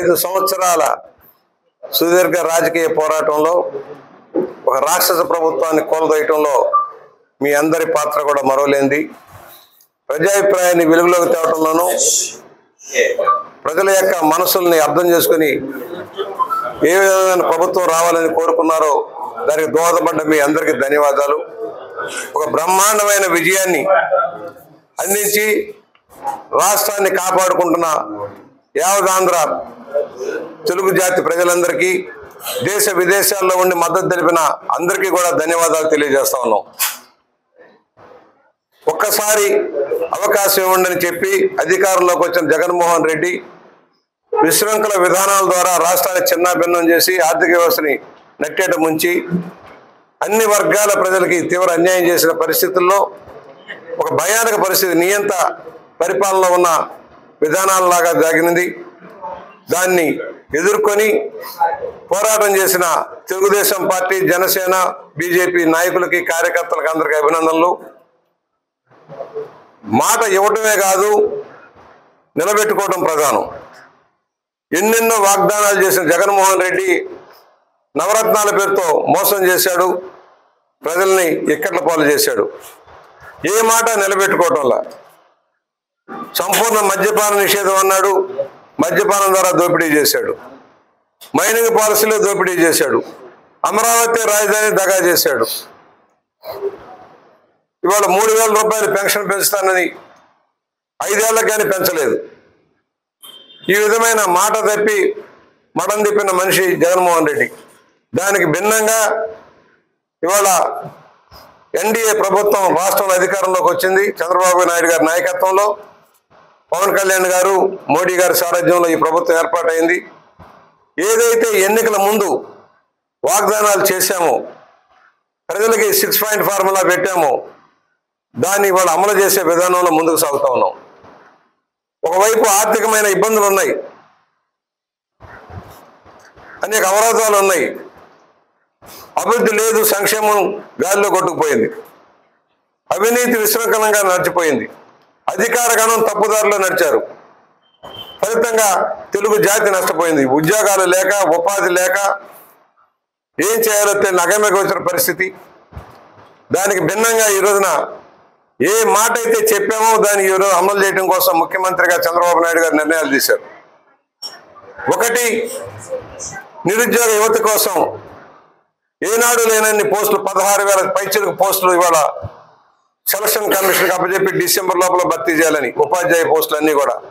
ఐదు సంవత్సరాల సుదీర్ఘ రాజకీయ పోరాటంలో ఒక రాక్షస ప్రభుత్వాన్ని కూలదోయటంలో మీ అందరి పాత్ర కూడా మరోలేంది ప్రజాభిప్రాయాన్ని వెలుగులోకి తేవటంలోనూ ప్రజల యొక్క మనసుల్ని అర్థం చేసుకుని ఏ విధమైన ప్రభుత్వం రావాలని కోరుకున్నారో దానికి దోహదపడ్డ మీ అందరికీ ధన్యవాదాలు ఒక బ్రహ్మాండమైన విజయాన్ని అందించి రాష్ట్రాన్ని కాపాడుకుంటున్న యావదాంధ్ర తెలుగు జాతి ప్రజలందరికీ దేశ విదేశాల్లో ఉండి మద్దతు తెలిపిన అందరికీ కూడా ధన్యవాదాలు తెలియజేస్తా ఉన్నాం ఒక్కసారి అవకాశం ఇవ్వండి చెప్పి అధికారంలోకి వచ్చిన జగన్మోహన్ రెడ్డి విశృంఖల విధానాల ద్వారా రాష్ట్రాన్ని చిన్నాభిన్నం చేసి ఆర్థిక వ్యవస్థని నట్టేట ముంచి అన్ని వర్గాల ప్రజలకి తీవ్ర అన్యాయం చేసిన పరిస్థితుల్లో ఒక భయానక పరిస్థితి నియంత పరిపాలనలో ఉన్న విధానాలలాగా జాగినది దాన్ని ఎదుర్కొని పోరాటం చేసిన తెలుగుదేశం పార్టీ జనసేన బీజేపీ నాయకులకి కార్యకర్తలకు అందరికీ అభినందనలు మాట ఇవ్వటమే కాదు నిలబెట్టుకోవడం ప్రధానం ఎన్నెన్నో వాగ్దానాలు చేసిన జగన్మోహన్ రెడ్డి నవరత్నాల పేరుతో మోసం చేశాడు ప్రజల్ని ఇక్కట్ల పాలు చేశాడు ఏ మాట నిలబెట్టుకోవటంలా సంపూర్ణ మద్యపాన నిషేధం అన్నాడు మద్యపానం ద్వారా దోపిడీ చేశాడు మైనింగ్ పాలసీలో దోపిడీ చేశాడు అమరావతి రాజధాని దగా చేశాడు ఇవాళ మూడు వేల రూపాయలు పెన్షన్ పెంచుతానని ఐదేళ్లకు కానీ పెంచలేదు ఈ విధమైన మాట తప్పి మడం తిప్పిన మనిషి జగన్మోహన్ రెడ్డి దానికి భిన్నంగా ఇవాళ ఎన్డీఏ ప్రభుత్వం రాష్ట్రంలో అధికారంలోకి వచ్చింది చంద్రబాబు నాయుడు గారి నాయకత్వంలో పవన్ కళ్యాణ్ గారు మోడీ గారి సారథ్యంలో ఈ ప్రభుత్వం ఏర్పాటైంది ఏదైతే ఎన్నికల ముందు వాగ్దానాలు చేశామో ప్రజలకి సిక్స్ పాయింట్ ఫార్ములా పెట్టామో దాన్ని ఇవాళ అమలు చేసే విధానంలో ముందుకు సాగుతా ఉన్నాం ఒకవైపు ఆర్థికమైన ఇబ్బందులు ఉన్నాయి అనేక అవరోధాలు ఉన్నాయి అభివృద్ధి లేదు సంక్షేమం గాలిలో కొట్టుకుపోయింది అవినీతి విశృంఖలంగా నడిచిపోయింది అధికార గణం తప్పుదారిలో నడిచారు ఫలితంగా తెలుగు జాతి నష్టపోయింది ఉద్యోగాలు లేక ఉపాధి లేక ఏం చేయాలో తెలియని అగమ్యకు వచ్చిన పరిస్థితి దానికి భిన్నంగా ఈ రోజున ఏ మాట అయితే చెప్పామో దాన్ని ఈ రోజు అమలు చేయడం కోసం ముఖ్యమంత్రిగా చంద్రబాబు నాయుడు గారు నిర్ణయాలు తీశారు ఒకటి నిరుద్యోగ యువత కోసం ఏనాడు లేనన్ని పోస్టులు పదహారు వేల పైచిలకు పోస్టులు ఇవాళ సెలక్షన్ కమిషన్కి అప్పచెప్పి డిసెంబర్ లోపల భర్తీ చేయాలని ఉపాధ్యాయ పోస్టులు అన్నీ కూడా